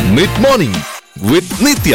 Mid morning with Nithya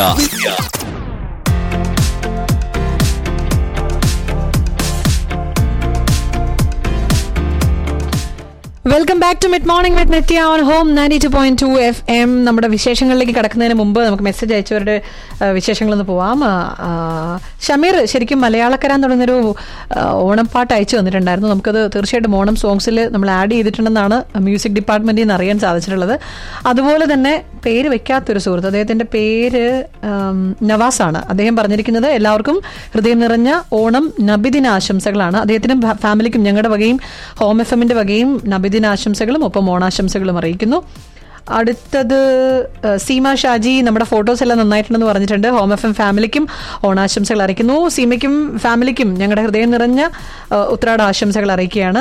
welcome back to mid morning with Nithya on home ninety two point two F M നമ്മുടെ വിശേഷങ്ങളിലേക്ക് കടക്കുന്നതിന് മുമ്പ് നമുക്ക് message അയച്ചവരുടെ ആ, വിശേഷങ്ങളൊന്ന് പോവാം ആ, ആ, ഷമീർ ശരിക്കും മലയാളക്കരാൻ തുടങ്ങിയൊരു ആ, ഓണപ്പാട്ട് അയച്ചു തന്നിട്ടുണ്ടായിരുന്നു നമുക്കത് തീർച്ചയായിട്ടും ഓണം സോങ്സിൽ നമ്മൾ ആഡ് ചെയ്തിട്ടുണ്ടെന്നാണ് മ്യൂസിക് ഡിപ്പാർട്ട്മെന്റിൽ നിന്ന് അറിയാൻ സാധിച്ചിട്ടുള്ളത് അതുപോലെ തന്നെ പേര് വെക്കാത്തൊരു സുഹൃത്ത് അദ്ദേഹത്തിന്റെ പേര് ആം, നവാസാണ് അദ്ദേഹം പറഞ്ഞിരിക്കുന്നത് എല്ലാവർക്കും ഹൃദയം നിറഞ്ഞ ഓണം നബിദിനാശംസകളാണ് അദ്ദേഹത്തിനും ഫാ- ഫാമിലിക്കും ഞങ്ങളുടെ വകയും ഹോം എഫ് എമ്മിന്റെ വകയും നബിദിനാശംസകളും ഒപ്പം ഓണാശംസകളും അറിയിക്കുന്നു അടുത്തത് ആ, സീമ ഷാജി നമ്മുടെ ഫോട്ടോസ് എല്ലാം നന്നായിട്ടുണ്ടെന്ന് പറഞ്ഞിട്ടുണ്ട് ഹോം എഫ് എം ഫാമിലിക്കും ഓണാശംസകൾ അറിയിക്കുന്നു സീമയ്ക്കും ഫാമിലിക്കും ഞങ്ങളുടെ ഹൃദയം നിറഞ്ഞ ആ, ഉത്രാട ആശംസകൾ അറിയിക്കുകയാണ്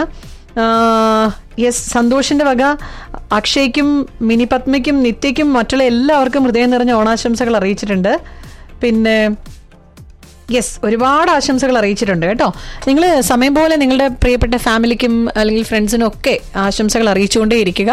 യെസ് സന്തോഷിന്റെ വക അക്ഷയ്ക്കും മിനി പത്മയ്ക്കും നിത്യയ്ക്കും മറ്റുള്ള എല്ലാവർക്കും ഹൃദയം നിറഞ്ഞ ഓണാശംസകൾ അറിയിച്ചിട്ടുണ്ട് പിന്നെ യെസ് ഒരുപാട് ആശംസകൾ അറിയിച്ചിട്ടുണ്ട് കേട്ടോ നിങ്ങൾ സമയം പോലെ നിങ്ങളുടെ പ്രിയപ്പെട്ട ഫാമിലിക്കും അല്ലെങ്കിൽ ഫ്രണ്ട്സിനും ഒക്കെ ആശംസകൾ അറിയിച്ചുകൊണ്ടേ ഇരിക്കുക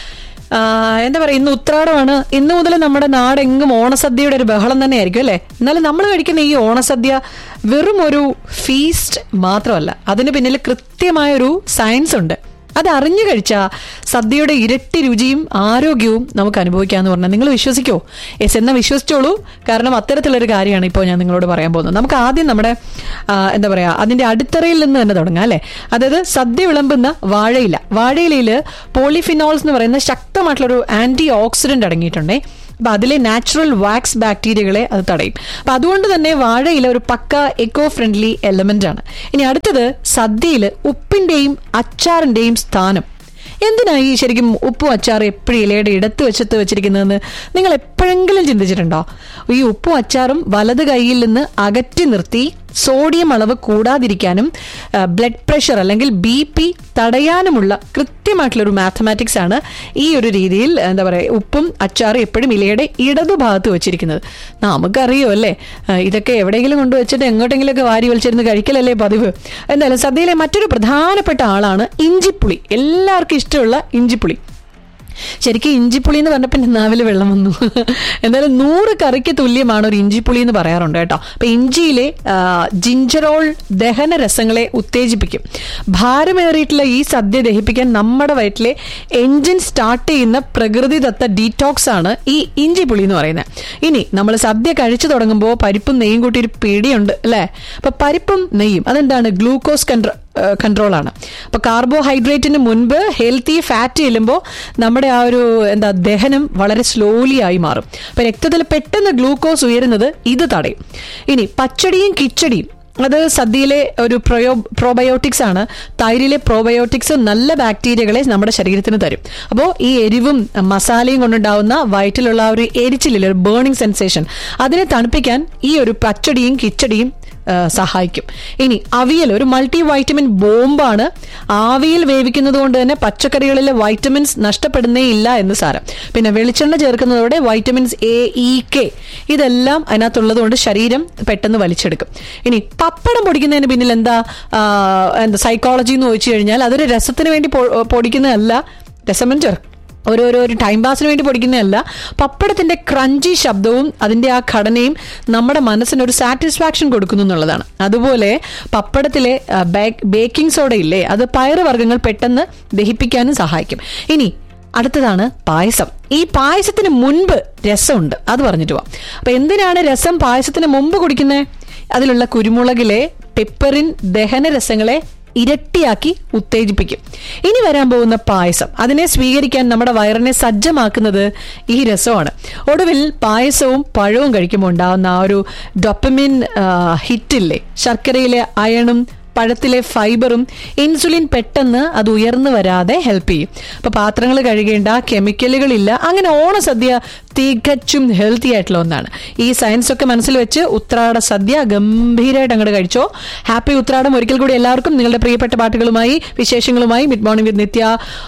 ആ, എന്താ പറയുക ഇന്ന് ഉത്രാടമാണ് ഇന്ന് മുതൽ നമ്മുടെ നാടെങ്ങും ഓണസദ്യയുടെ ഒരു ബഹളം തന്നെ ആയിരിക്കും അല്ലേ എന്നാലും നമ്മൾ കഴിക്കുന്ന ഈ ഓണസദ്യ വെറും ഒരു ഫീസ്റ്റ് മാത്രമല്ല അതിന് പിന്നിൽ കൃത്യമായൊരു സയൻസ് ഉണ്ട് അത് അറിഞ്ഞു കഴിച്ചാൽ സദ്യയുടെ ഇരട്ടി രുചിയും ആരോഗ്യവും നമുക്ക് അനുഭവിക്കാന്ന് പറഞ്ഞാൽ നിങ്ങൾ വിശ്വസിക്കോ യെസ് എന്നാ വിശ്വസിച്ചോളൂ കാരണം അത്തരത്തിലൊരു കാര്യമാണ് ഇപ്പോൾ ഞാൻ നിങ്ങളോട് പറയാൻ പോകുന്നത് നമുക്ക് ആദ്യം നമ്മുടെ ആ, എന്താ പറയാ അതിന്റെ അടിത്തറയിൽ നിന്ന് തന്നെ തുടങ്ങാം അല്ലെ അതായത് സദ്യ വിളമ്പുന്ന വാഴയില വാഴയിലയിൽ പോളിഫിനോൾസ് എന്ന് പറയുന്ന ശക്തമായിട്ടുള്ള ഒരു ആന്റി ഓക്സിഡന്റ് അടങ്ങിയിട്ടുണ്ടേ അപ്പൊ അതിലെ നാച്ചുറൽ വാക്സ് ബാക്ടീരിയകളെ അത് തടയും അപ്പൊ അതുകൊണ്ട് തന്നെ വാഴയില ഒരു പക്ക എക്കോ ഫ്രണ്ട്ലി എലമെന്റ് ആണ് ഇനി അടുത്തത് സദ്യയിൽ ഉപ്പിന്റെയും അച്ചാറിന്റെയും സ്ഥാനം എന്തിനായി ശരിക്കും ഉപ്പും അച്ചാറും എപ്പോഴും ഇലയുടെ ഇടത്ത് വെച്ചത്ത് വെച്ചിരിക്കുന്നതെന്ന് നിങ്ങൾ എപ്പോഴെങ്കിലും ചിന്തിച്ചിട്ടുണ്ടോ ഈ ഉപ്പും അച്ചാറും വലത് കൈയിൽ നിന്ന് അകറ്റി നിർത്തി സോഡിയം അളവ് കൂടാതിരിക്കാനും ബ്ലഡ് പ്രഷർ അല്ലെങ്കിൽ ബി പി തടയാനുമുള്ള കൃത്യമായിട്ടുള്ള ഒരു മാത്തമാറ്റിക്സ് ആണ് ഈ ഒരു രീതിയിൽ എന്താ പറയുക ഉപ്പും അച്ചാറും എപ്പോഴും ഇലയുടെ ഇടതുഭാഗത്ത് വെച്ചിരിക്കുന്നത് നമുക്കറിയോ അല്ലേ ആ, ഇതൊക്കെ എവിടെയെങ്കിലും കൊണ്ടുവച്ചിട്ട് എങ്ങോട്ടെങ്കിലുമൊക്കെ വാരി വലിച്ചിരുന്ന് കഴിക്കലല്ലേ പതിവ് എന്തായാലും സദ്യയിലെ മറ്റൊരു പ്രധാനപ്പെട്ട ആളാണ് ഇഞ്ചിപ്പുളി എല്ലാവർക്കും ഇഷ്ടമുള്ള ഇഞ്ചിപ്പുളി ശരിക്കും ഇഞ്ചിപ്പുളി എന്ന് പറഞ്ഞപ്പോൾ എൻ്റെ നാവിൽ വെള്ളം വന്നു എന്തായാലും നൂറ് കറിക്ക് തുല്യമാണ് ഒരു ഇഞ്ചിപ്പുളി എന്ന് പറയാറുണ്ട് കേട്ടോ അപ്പൊ ഇഞ്ചിയിലെ ആ, ജിഞ്ചറോൾ ദഹന രസങ്ങളെ ഉത്തേജിപ്പിക്കും ഭാരമേറിയിട്ടുള്ള ഈ സദ്യ ദഹിപ്പിക്കാൻ നമ്മുടെ വയറ്റിലെ എൻജിൻ സ്റ്റാർട്ട് ചെയ്യുന്ന പ്രകൃതിദത്ത ഡീറ്റോക്സ് ആണ് ഈ ഇഞ്ചിപ്പുളി എന്ന് പറയുന്നത് ഇനി നമ്മൾ സദ്യ കഴിച്ചു തുടങ്ങുമ്പോൾ പരിപ്പും നെയ്യും കൂട്ടി ഒരു പേടിയുണ്ട് അല്ലേ അപ്പൊ പരിപ്പും നെയ്യും അതെന്താണ് ഗ്ലൂക്കോസ് കൺട്രോ കൺട്രോൾ ആണ് അപ്പൊ കാർബോഹൈഡ്രേറ്റിന് മുൻപ് ഹെൽത്തി ഫാറ്റ് ചെല്ലുമ്പോൾ നമ്മുടെ ആ ഒരു എന്താ ദഹനം വളരെ സ്ലോലി ആയി മാറും അപ്പൊ രക്തത്തിൽ പെട്ടെന്ന് ഗ്ലൂക്കോസ് ഉയരുന്നത് ഇത് തടയും ഇനി പച്ചടിയും കിച്ചടിയും അത് സദ്യയിലെ ഒരു പ്രയോ പ്രോബയോട്ടിക്സ് ആണ് തൈരിലെ പ്രോബയോട്ടിക്സ് നല്ല ബാക്ടീരിയകളെ നമ്മുടെ ശരീരത്തിന് തരും അപ്പോൾ ഈ എരിവും മസാലയും കൊണ്ടുണ്ടാവുന്ന വയറ്റിലുള്ള ആ ഒരു എരിച്ചിലില്ല ഒരു ബേണിംഗ് സെൻസേഷൻ അതിനെ തണുപ്പിക്കാൻ ഈ ഒരു പച്ചടിയും കിച്ചടിയും ആ, സഹായിക്കും ഇനി അവിയൽ ഒരു മൾട്ടി വൈറ്റമിൻ ബോംബാണ് ആവിയിൽ വേവിക്കുന്നത് കൊണ്ട് തന്നെ പച്ചക്കറികളിലെ വൈറ്റമിൻസ് നഷ്ടപ്പെടുന്നേ ഇല്ല എന്ന് സാരം പിന്നെ വെളിച്ചെണ്ണ ചേർക്കുന്നതോടെ വൈറ്റമിൻസ് എ ഇ കെ ഇതെല്ലാം അതിനകത്തുള്ളത് കൊണ്ട് ശരീരം പെട്ടെന്ന് വലിച്ചെടുക്കും ഇനി പപ്പടം പൊടിക്കുന്നതിന് പിന്നിൽ എന്താ ആ, എന്താ സൈക്കോളജി എന്ന് ചോദിച്ചു കഴിഞ്ഞാൽ അതൊരു രസത്തിന് വേണ്ടി പൊ- പൊടിക്കുന്നതല്ല രസമൻ ചേർക്കും ഓരോരോ ഒരു ടൈം പാസിന് വേണ്ടി പൊടിക്കുന്നതല്ല പപ്പടത്തിന്റെ ക്രഞ്ചി ശബ്ദവും അതിന്റെ ആ ഘടനയും നമ്മുടെ മനസ്സിന് ഒരു സാറ്റിസ്ഫാക്ഷൻ കൊടുക്കുന്നു എന്നുള്ളതാണ് അതുപോലെ പപ്പടത്തിലെ ആ, ബേക്ക്- ബേക്കിംഗ് സോഡ ഇല്ലേ അത് പയറുവർഗ്ഗങ്ങൾ പെട്ടെന്ന് ദഹിപ്പിക്കാനും സഹായിക്കും ഇനി അടുത്തതാണ് പായസം ഈ പായസത്തിന് മുൻപ് രസമുണ്ട് അത് പറഞ്ഞിട്ട് പോവാം അപ്പൊ എന്തിനാണ് രസം പായസത്തിന് മുമ്പ് കുടിക്കുന്നത് അതിലുള്ള കുരുമുളകിലെ പെപ്പറിൻ ദഹന രസങ്ങളെ ഇരട്ടിയാക്കി ഉത്തേജിപ്പിക്കും ഇനി വരാൻ പോകുന്ന പായസം അതിനെ സ്വീകരിക്കാൻ നമ്മുടെ വയറിനെ സജ്ജമാക്കുന്നത് ഈ രസമാണ് ഒടുവിൽ പായസവും പഴവും കഴിക്കുമ്പോൾ ഉണ്ടാവുന്ന ആ ഒരു ഡൊപ്പമിൻ ഹിറ്റില്ലേ ശർക്കരയിലെ അയണും പഴത്തിലെ ഫൈബറും ഇൻസുലിൻ പെട്ടെന്ന് അത് ഉയർന്നു വരാതെ ഹെൽപ്പ് ചെയ്യും അപ്പൊ പാത്രങ്ങൾ കഴുകേണ്ട കെമിക്കലുകളില്ല അങ്ങനെ ഓണസദ്യ തികച്ചും ഹെൽത്തി ആയിട്ടുള്ള ഒന്നാണ് ഈ സയൻസ് ഒക്കെ മനസ്സിൽ വെച്ച് ഉത്രാട സദ്യ ഗംഭീരമായിട്ട് അങ്ങോട്ട് കഴിച്ചോ ഹാപ്പി ഉത്രാടം ഒരിക്കൽ കൂടി എല്ലാവർക്കും നിങ്ങളുടെ പ്രിയപ്പെട്ട പാട്ടുകളുമായി വിശേഷങ്ങളുമായി mid morning with Nithya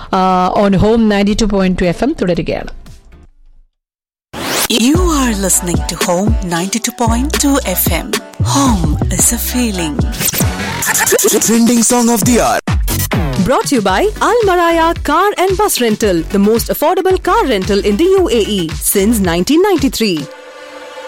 on home ninety two point two F M തുടരുകയാണ് You are listening to Home 92.2 FM. Home is a feeling. Trending song of the hour. Brought to you by Al Maraya Car and Bus Rental, the most affordable car rental in the UAE since 1993.